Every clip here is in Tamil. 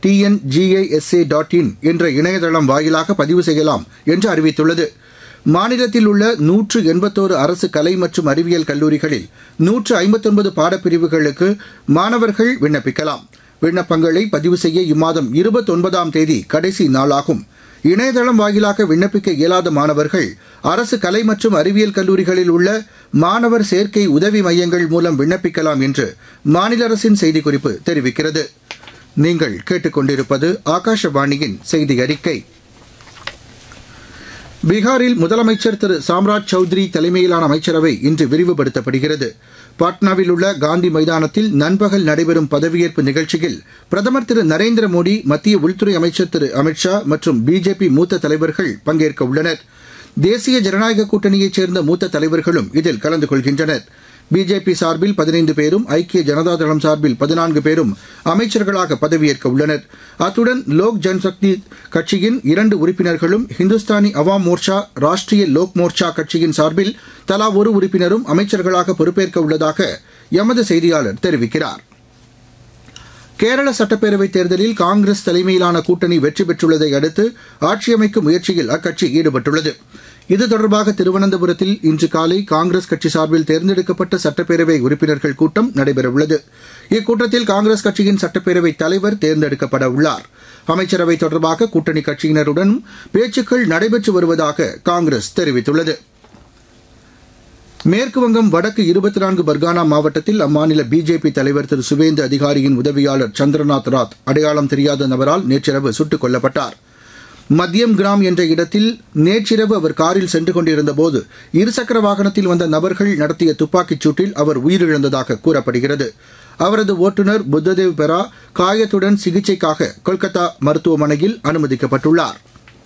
டிஎன்ஜிஐஎஸ்ஏ டாட் இன் என்ற இணையதளம் வாயிலாக பதிவு செய்யலாம் என்று அறிவித்துள்ளது மாநிலத்தில் உள்ள நூற்று எண்பத்தோரு அரசு கலை மற்றும் அறிவியல் கல்லூரிகளில் நூற்று ஐம்பத்தொன்பது பாடப்பிரிவுகளுக்கு மாணவர்கள் விண்ணப்பிக்கலாம் விண்ணப்பங்களை பதிவு செய்ய இம்மாதம் இருபத்தொன்பதாம் தேதி கடைசி நாளாகும் இணையதளம் வாயிலாக விண்ணப்பிக்க இயலாத மாணவர்கள் அரசு கலை மற்றும் அறிவியல் கல்லூரிகளில் உள்ள மாணவர் சேர்க்கை உதவி மையங்கள் மூலம் விண்ணப்பிக்கலாம் என்று மாநில அரசின் செய்திக்குறிப்பு தெரிவிக்கிறது நீங்கள் கேட்டுக்கொண்டிருப்பது ஆகாஷவாணியின் செய்தி அறிக்கை பீகாரில் முதலமைச்சர் திரு சாம்ராஜ் சௌத்ரி தலைமையிலான அமைச்சரவை இன்று விரிவுபடுத்தப்படுகிறது பாட்னாவில் உள்ள காந்தி மைதானத்தில் நண்பகல் நடைபெறும் பதவியேற்பு நிகழ்ச்சியில் பிரதமர் திரு நரேந்திர மோடி மத்திய உள்துறை அமைச்சர் திரு அமித்ஷா மற்றும் பிஜேபி மூத்த தலைவர்கள் பங்கேற்க உள்ளனர் தேசிய ஜனநாயக கூட்டணியைச் சேர்ந்த மூத்த தலைவர்களும் இதில் கலந்து கொள்கின்றனர் பிஜேபி சார்பில் பதினைந்து பேரும் ஐக்கிய ஜனதாதளம் சார்பில் பதினான்கு பேரும் அமைச்சர்களாக பதவியேற்க உள்ளனர் அத்துடன் லோக் ஜன்சக்தி கட்சியின் இரண்டு உறுப்பினர்களும் ஹிந்துஸ்தானி அவாம் மோர்ச்சா ராஷ்டிரிய லோக் மோர்ச்சா கட்சியின் சார்பில் தலா ஒரு உறுப்பினரும் அமைச்சர்களாக பொறுப்பேற்க உள்ளதாக எமது செய்தியாளர் தெரிவிக்கிறார் கேரள சட்டப்பேரவைத் தேர்தலில் காங்கிரஸ் தலைமையிலான கூட்டணி வெற்றி பெற்றுள்ளதை அடுத்து ஆட்சியமைக்கும் முயற்சியில் அக்கட்சி ஈடுபட்டுள்ளது இது தொடர்பாக திருவனந்தபுரத்தில் இன்று காலை காங்கிரஸ் கட்சி சார்பில் தேர்ந்தெடுக்கப்பட்ட சட்டப்பேரவை உறுப்பினர்கள் கூட்டம் நடைபெறவுள்ளது இக்கூட்டத்தில் காங்கிரஸ் கட்சியின் சட்டப்பேரவை தலைவர் தேர்ந்தெடுக்கப்பட உள்ளார் அமைச்சரவை தொடர்பாக கூட்டணி கட்சியினருடனும் பேச்சுக்கள் நடைபெற்று வருவதாக காங்கிரஸ் தெரிவித்துள்ளது மேற்குவங்கம் வடக்கு இருபத்தி நான்கு பர்கானா மாவட்டத்தில் அம்மாநில பிஜேபி தலைவர் திரு சுவேந்து அதிகாரியின் உதவியாளர் சந்திரநாத் ராத் அடையாளம் தெரியாத நபரால் நேற்றிரவு சுட்டுக் கொல்லப்பட்டார் மத்தியம் கிராம் என்ற இடத்தில் நேற்றிரவு அவர் காரில் சென்று கொண்டிருந்தபோது இருசக்கர வாகனத்தில் வந்த நபர்கள் நடத்திய துப்பாக்கிச் சூட்டில் அவர் உயிரிழந்ததாக கூறப்படுகிறது அவரது ஓட்டுநர் புத்ததேவ் பெரா காயத்துடன் சிகிச்சைக்காக கொல்கத்தா மருத்துவமனையில் அனுமதிக்கப்பட்டுள்ளார்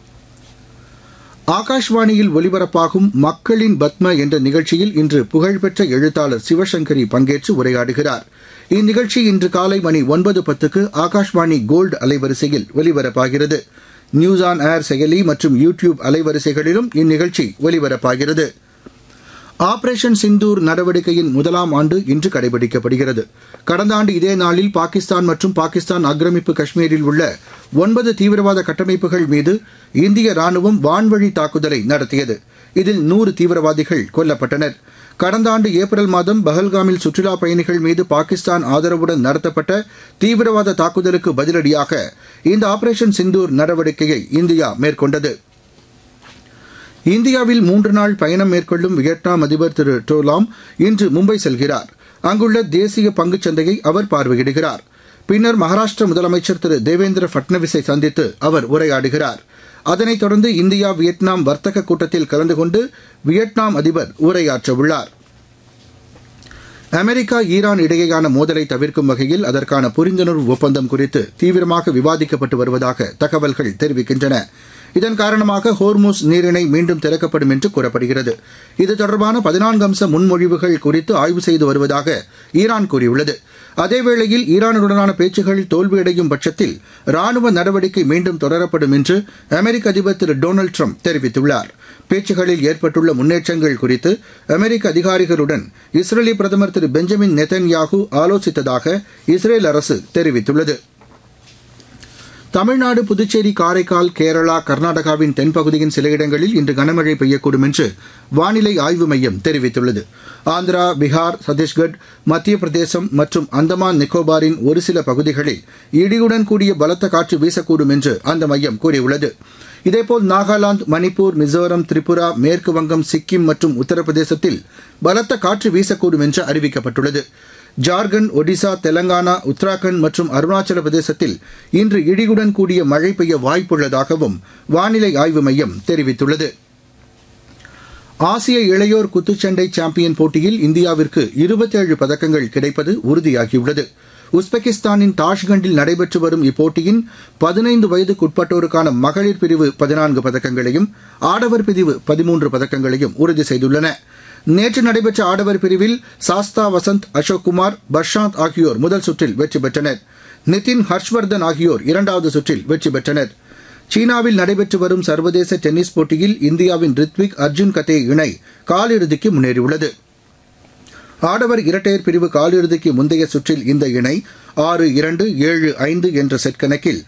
ஆகாஷ்வாணியில் ஒலிபரப்பாகும் மக்களின் பத்ம என்ற நிகழ்ச்சியில் இன்று புகழ்பெற்ற எழுத்தாளர் சிவசங்கரி பங்கேற்று உரையாடுகிறார் இந்நிகழ்ச்சி இன்று காலை மணி ஒன்பது பத்துக்கு ஆகாஷ்வாணி கோல்டு அலைவரிசையில் ஒலிபரப்பாகிறது நியூஸ் ஆன் ஏர் செயலி மற்றும் யூ டியூப் அலைவரிசைகளிலும் இந்நிகழ்ச்சி ஒலிபரப்பாகிறது ஆபரேஷன் சிந்தூர் நடவடிக்கையின் முதலாம் ஆண்டு இன்று கடைபிடிக்கப்படுகிறது கடந்த ஆண்டு இதே நாளில் பாகிஸ்தான் மற்றும் பாகிஸ்தான் ஆக்கிரமிப்பு காஷ்மீரில் உள்ள ஒன்பது தீவிரவாத கட்டமைப்புகள் மீது இந்திய ராணுவம் வான்வழி தாக்குதலை நடத்தியது இதில் நூறு தீவிரவாதிகள் கொல்லப்பட்டனர் கடந்த ஆண்டு ஏப்ரல் மாதம் பஹல்காமில் சுற்றுலா பயணிகள் மீது பாகிஸ்தான் ஆதரவுடன் நடத்தப்பட்ட தீவிரவாத தாக்குதலுக்கு பதிலடியாக இந்த ஆபரேஷன் சிந்தூர் நடவடிக்கையை இந்தியா மேற்கொண்டது இந்தியாவில் மூன்று நாள் பயணம் மேற்கொள்ளும் வியட்நாம் அதிபர் திரு டோலாம் இன்று மும்பை செல்கிறார் அங்குள்ள தேசிய பங்குச் சந்தையை அவர் பார்வையிடுகிறார் பின்னர் மகாராஷ்டிர முதலமைச்சர் திரு தேவேந்திர பட்னவிஸை சந்தித்து அவர் உரையாடுகிறார் அதனைத் தொடர்ந்து இந்தியா வியட்நாம் வர்த்தக கூட்டத்தில் கலந்து கொண்டு வியட்நாம் அதிபர் உரையாற்றவுள்ளார் அமெரிக்கா ஈரான் இடையேயான மோதலை தவிர்க்கும் வகையில் அதற்கான புரிந்துணர்வு ஒப்பந்தம் குறித்து தீவிரமாக விவாதிக்கப்பட்டு வருவதாக தகவல்கள் தெரிவிக்கின்றன இதன் காரணமாக ஹோர்மோஸ் நீரிணை மீண்டும் திறக்கப்படும் என்று கூறப்படுகிறது இது தொடர்பான பதினான்கு அம்ச முன்மொழிவுகள் குறித்து ஆய்வு செய்து வருவதாக ஈரான் கூறியுள்ளது அதேவேளையில் ஈரானுடனான பேச்சுகள் தோல்வியடையும் பட்சத்தில் ராணுவ நடவடிக்கை மீண்டும் தொடரப்படும் என்று அமெரிக்க அதிபர் திரு டொனால்டு ட்ரம்ப் தெரிவித்துள்ளார் பேச்சுகளில் ஏற்பட்டுள்ள முன்னேற்றங்கள் குறித்து அமெரிக்க அதிகாரிகளுடன் இஸ்ரேலிய பிரதமர் திரு பெஞ்சமின் நெதன்யாகு ஆலோசித்ததாக இஸ்ரேல் அரசு தெரிவித்துள்ளது தமிழ்நாடு புதுச்சேரி காரைக்கால் கேரளா கர்நாடகாவின் தென்பகுதியின் சில இடங்களில் இன்று கனமழை பெய்யக்கூடும் என்று வானிலை ஆய்வு மையம் தெரிவித்துள்ளது ஆந்திரா பீகார் சத்தீஸ்கட் மத்திய பிரதேசம் மற்றும் அந்தமான் நிக்கோபாரின் ஒரு சில பகுதிகளில் இடியுடன் கூடிய பலத்த காற்று வீசக்கூடும் என்று அந்த மையம் கூறியுள்ளது இதேபோல் நாகாலாந்து மணிப்பூர் மிசோரம் திரிபுரா மேற்கு வங்கம் சிக்கிம் மற்றும் உத்தரப்பிரதேசத்தில் பலத்த காற்று வீசக்கூடும் என்று அறிவிக்கப்பட்டுள்ளது ஜார்க்கண்ட் ஒடிசா தெலங்கானா உத்தராகண்ட் மற்றும் அருணாச்சல பிரதேசத்தில் இன்று இடியுடன் கூடிய மழை பெய்ய வாய்ப்புள்ளதாகவும் வானிலை ஆய்வு மையம் தெரிவித்துள்ளது ஆசிய இளையோர் குத்துச்சண்டை சாம்பியன் போட்டியில் இந்தியாவிற்கு இருபத்தேழு பதக்கங்கள் கிடைப்பது உறுதியாகியுள்ளது உஸ்பெகிஸ்தானின் தாஷ்கண்டில் நடைபெற்று வரும் இப்போட்டியின் பதினைந்து வயதுக்குட்பட்டோருக்கான மகளிர் பிரிவு பதினான்கு பதக்கங்களையும் ஆடவர் பிரிவு பதிமூன்று பதக்கங்களையும் உறுதி செய்துள்ளன நேற்று நடைபெற்ற ஆடவர் பிரிவில் சாஸ்தா வசந்த் அசோக் குமார் பர்ஷாந்த் ஆகியோர் முதல் சுற்றில் வெற்றி பெற்றனர் நிதின் ஹர்ஷ்வர்தன் ஆகியோர் இரண்டாவது சுற்றில் வெற்றி பெற்றனர் சீனாவில் நடைபெற்று வரும் சர்வதேச டென்னிஸ் போட்டியில் இந்தியாவின் ரித்விக் அர்ஜுன் கதே இணை காலிறுதிக்கு முன்னேறியுள்ளது ஆடவர் இரட்டையர் பிரிவு காலிறுதிக்கு முந்தைய சுற்றில் இந்த இணை ஆறு இரண்டு ஏழு ஐந்து என்ற செட் கணக்கில்